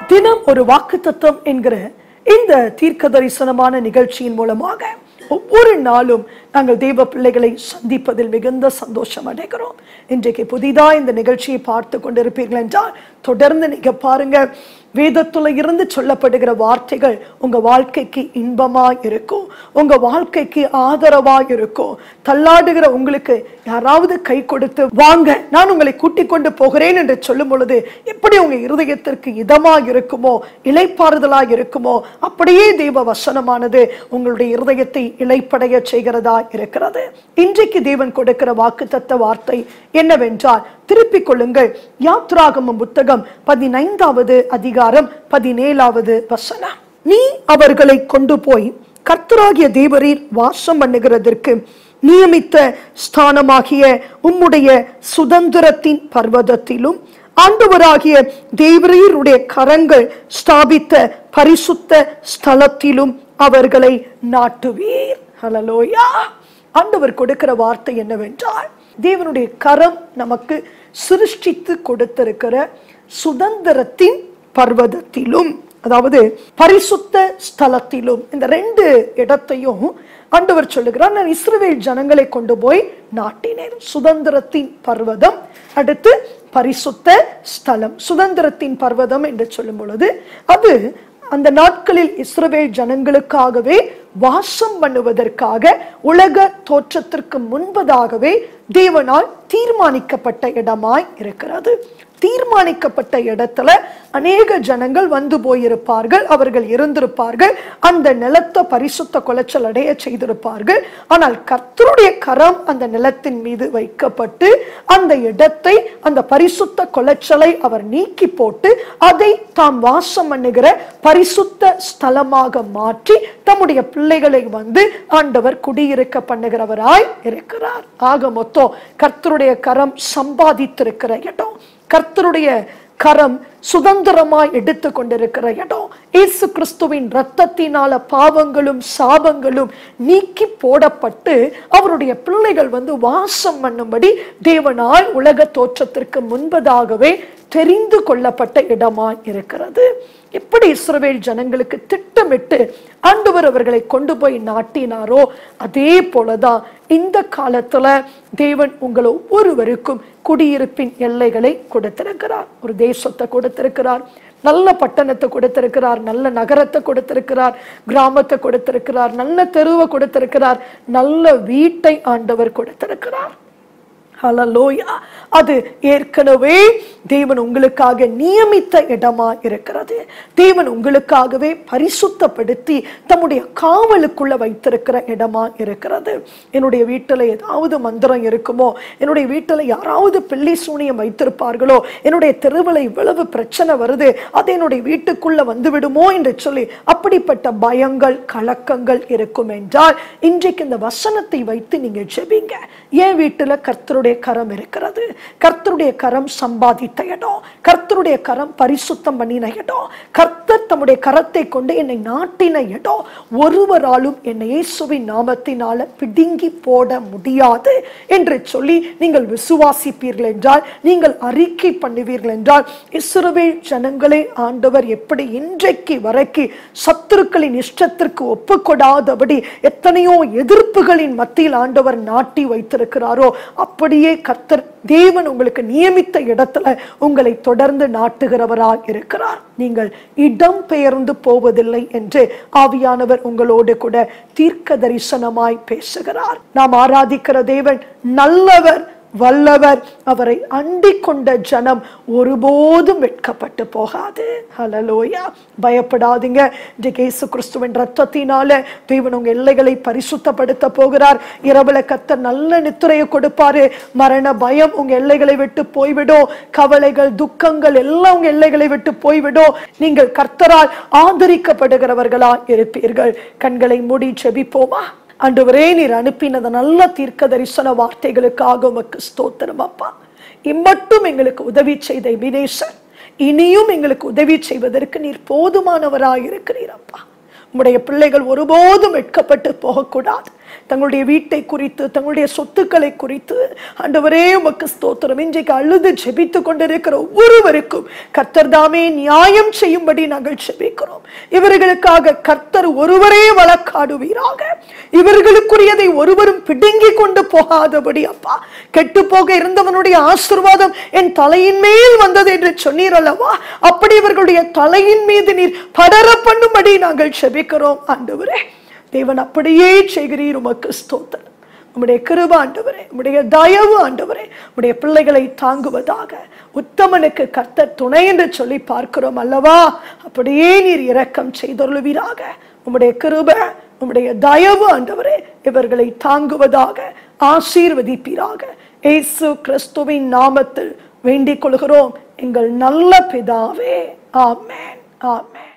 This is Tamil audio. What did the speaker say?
தினம் ஒரு வாக்குத்தத்தம் என்கிற இந்த தீர்க்க தரிசனமான நிகழ்ச்சியின் மூலமாக ஒவ்வொரு நாளும் நாங்கள் தெய்வ பிள்ளைகளை சந்திப்பதில் மிகுந்த சந்தோஷம் அடைகிறோம் இன்றைக்கு புதிதா இந்த நிகழ்ச்சியை பார்த்து கொண்டிருப்பீர்கள் என்றால் தொடர்ந்து நீங்க பாருங்க வேதத்துல இருந்து சொல்லப்படுகிற வார்த்தைகள் உங்க வாழ்க்கைக்கு இன்பமா இருக்கும் உங்க வாழ்க்கைக்கு ஆதரவா இருக்கும் தள்ளாடுகிற உங்களுக்கு யாராவது கை கொடுத்து வாங்க நான் உங்களை கூட்டிக் கொண்டு போகிறேன் என்று சொல்லும் பொழுது எப்படி உங்க இருதயத்திற்கு இதமா இருக்குமோ இலைப்பாறுதலா இருக்குமோ அப்படியே தெய்வ வசனமானது உங்களுடைய இருதயத்தை இலைப்படைய செய்கிறதா இருக்கிறது இன்றைக்கு தேவன் கொடுக்கிற வாக்குத்தத்த வார்த்தை என்னவென்றால் திருப்பிக் கொள்ளுங்கள் யாத்ராகமம் புத்தகம் பதினைந்தாவது அதிகாரம் பதினேழாவது வசனம் நீ அவர்களை கொண்டு போய் கர்த்தராகிய தேவரீர் வாசம் பண்ணுகிறதற்கு நியமித்த ஸ்தானமாகிய உம்முடைய சுதந்திரத்தின் பர்வதத்திலும் ஆண்டவராகிய தேவரீருடைய கரங்கள் ஸ்தாபித்த பரிசுத்த ஸ்தலத்திலும் அவர்களை நாட்டுவீர் ஹலலோயா ஆண்டவர் கொடுக்கிற வார்த்தை என்னவென்றால் தேவனுடைய கரம் நமக்கு சிருஷ்டித்து கொடுத்திருக்கிற சுதந்திரத்தின் பர்வதத்திலும் அதாவது பரிசுத்த ஸ்தலத்திலும் இந்த ரெண்டு இடத்தையும் ஆண்டவர் சொல்லுகிறார் நான் இஸ்ரவேல் ஜனங்களை கொண்டு போய் நாட்டினேன் சுதந்திரத்தின் பர்வதம் அடுத்து பரிசுத்த ஸ்தலம் சுதந்திரத்தின் பர்வதம் என்று சொல்லும் பொழுது அது அந்த நாட்களில் இஸ்ரவேல் ஜனங்களுக்காகவே வாசம் பண்ணுவதற்காக உலக தோற்றத்திற்கு முன்பதாகவே தேவனால் தீர்மானிக்கப்பட்ட இடமாய் இருக்கிறது தீர்மானிக்கப்பட்ட இடத்துல அநேக ஜனங்கள் வந்து போயிருப்பார்கள் அவர்கள் இருந்திருப்பார்கள் அந்த நிலத்தை பரிசுத்த குலைச்சல் அடைய செய்திருப்பார்கள் ஆனால் கர்த்தருடைய கரம் அந்த நிலத்தின் மீது வைக்கப்பட்டு அந்த இடத்தை அந்த பரிசுத்த குலைச்சலை அவர் நீக்கி போட்டு அதை தாம் வாசம் பண்ணுகிற பரிசுத்த ஸ்தலமாக மாற்றி தம்முடைய பிள்ளைகளை வந்து ஆண்டவர் குடியிருக்க பண்ணுகிறவராய் இருக்கிறார் ஆக மொத்தம் கர்த்தருடைய கரம் சம்பாதித்திருக்கிற இடம் கர்த்தருடைய கரம் சுதந்திரமாய் எடுத்து கொண்டிருக்கிற இடம் இயேசு கிறிஸ்துவின் ரத்தத்தினால பாவங்களும் சாபங்களும் நீக்கி போடப்பட்டு அவருடைய பிள்ளைகள் வந்து வாசம் பண்ணும்படி தேவனால் உலக தோற்றத்திற்கு முன்பதாகவே தெரிந்து கொள்ளப்பட்ட இடமாய் இருக்கிறது எப்படி இஸ்ரவேல் ஜனங்களுக்கு திட்டமிட்டு ஆண்டவர் அவர்களை கொண்டு போய் நாட்டினாரோ அதே போலதான் இந்த காலத்துல தேவன் உங்கள் ஒவ்வொருவருக்கும் குடியிருப்பின் எல்லைகளை கொடுத்திருக்கிறார் ஒரு தேசத்தை கொடுத்திருக்கிறார் நல்ல பட்டணத்தை கொடுத்திருக்கிறார் நல்ல நகரத்தை கொடுத்திருக்கிறார் கிராமத்தை கொடுத்திருக்கிறார் நல்ல தெருவை கொடுத்திருக்கிறார் நல்ல வீட்டை ஆண்டவர் கொடுத்திருக்கிறார் ஹலலோயா அது ஏற்கனவே தேவன் உங்களுக்காக நியமித்த இடமா இருக்கிறது தேவன் உங்களுக்காகவே பரிசுத்தப்படுத்தி தம்முடைய காவலுக்குள்ள வைத்திருக்கிற இடமா இருக்கிறது என்னுடைய வீட்டில் ஏதாவது மந்திரம் இருக்குமோ என்னுடைய வீட்டில் யாராவது பிள்ளை சூனியம் வைத்திருப்பார்களோ என்னுடைய தெருவில் இவ்வளவு பிரச்சனை வருது அது என்னுடைய வீட்டுக்குள்ள வந்து விடுமோ என்று சொல்லி அப்படிப்பட்ட பயங்கள் கலக்கங்கள் இருக்கும் என்றால் இன்றைக்கு இந்த வசனத்தை வைத்து நீங்க ஜெபிங்க என் வீட்டுல கர்த்தருடைய கரம் இருக்கிறது கர்த்தருடைய கரம் சம்பாதித்த இடம் கர்த்தருடைய கரம் பரிசுத்தம் பண்ணின இடம் கர்த்தர் தம்முடைய கரத்தை கொண்டு என்னை நாட்டின இடம் ஒருவராலும் என்னை இயேசுவின் நாமத்தினால பிடுங்கி போட முடியாது என்று சொல்லி நீங்கள் விசுவாசிப்பீர்கள் என்றால் நீங்கள் அறிக்கை பண்ணுவீர்கள் என்றால் இஸ்ரவேல் ஜனங்களை ஆண்டவர் எப்படி இன்றைக்கு வரைக்கும் சத்துருக்களின் இஷ்டத்திற்கு ஒப்புக்கொடாதபடி எத்தனையோ எதிர்ப்புகளின் மத்தியில் ஆண்டவர் நாட்டி வைத்திருக்கிறாரோ அப்படியே கர்த்தர் தேவன் உங்களுக்கு நியமித்த இடத்துல உங்களை தொடர்ந்து நாட்டுகிறவராய் இருக்கிறார் நீங்கள் இடம் பெயர்ந்து போவதில்லை என்று ஆவியானவர் உங்களோடு கூட தீர்க்க தரிசனமாய் பேசுகிறார் நாம் ஆராதிக்கிற தேவன் நல்லவர் வல்லவர் அவரை அண்டிக் கொண்ட ஜனம் ஒருபோதும் வெட்கப்பட்டு போகாது ஹலலோயா பயப்படாதீங்க இன்றைக்கு இயேசு கிறிஸ்துவின் ரத்தத்தினால தேவன் உங்க எல்லைகளை பரிசுத்தப்படுத்த போகிறார் இரவுல கத்தர் நல்ல நித்துரையை கொடுப்பாரு மரண பயம் உங்க எல்லைகளை விட்டு போய்விடும் கவலைகள் துக்கங்கள் எல்லாம் உங்க எல்லைகளை விட்டு போய்விடும் நீங்கள் கர்த்தரால் ஆதரிக்கப்படுகிறவர்களா இருப்பீர்கள் கண்களை மூடி செபிப்போமா ஆண்டவரே நீர் அனுப்பினத நல்ல தீர்க்க தரிசன வார்த்தைகளுக்காக உமக்கு ஸ்தோத்திரம் அப்பா இம்மட்டும் எங்களுக்கு உதவி செய்த வினேசன் இனியும் எங்களுக்கு உதவி செய்வதற்கு நீர் போதுமானவராய் இருக்கிறீர் அப்பா உம்முடைய பிள்ளைகள் ஒருபோதும் வெட்கப்பட்டு போகக்கூடாது தங்களுடைய வீட்டை குறித்து தங்களுடைய சொத்துக்களை குறித்து ஆண்டவரே உமக்கு ஸ்தோத்திரம் இன்றைக்கு அழுது ஜெபித்து கொண்டிருக்கிற ஒவ்வொருவருக்கும் கர்த்தர் தாமே நியாயம் செய்யும்படி நாங்கள் ஜெபிக்கிறோம் இவர்களுக்காக கர்த்தர் ஒருவரே வழக்காடுவீராக இவர்களுக்குரியதை ஒருவரும் பிடுங்கி கொண்டு போகாதபடி அப்பா கெட்டு போக இருந்தவனுடைய ஆசிர்வாதம் என் தலையின் மேல் வந்தது என்று சொன்னீர் அல்லவா அப்படி இவர்களுடைய தலையின் மீது நீர் படர பண்ணும்படி நாங்கள் செபிக்கிறோம் ஆண்டவரே தேவன் அப்படியே செய்கிறீர் உமக்கு ஸ்தோத்திரம் உம்முடைய கிருப ஆண்டவரே உம்முடைய தயவு ஆண்டவரே உம்முடைய பிள்ளைகளை தாங்குவதாக உத்தமனுக்கு கர்த்தர் துணை என்று சொல்லி பார்க்கிறோம் அல்லவா அப்படியே நீர் இரக்கம் செய்தொருளுவீராக உம்முடைய கிருப உம்முடைய தயவு ஆண்டவரே இவர்களை தாங்குவதாக ஆசீர்வதிப்பீராக இயேசு கிறிஸ்துவின் நாமத்தில் வேண்டிக் கொள்கிறோம் எங்கள் நல்ல பிதாவே ஆமென் ஆமென்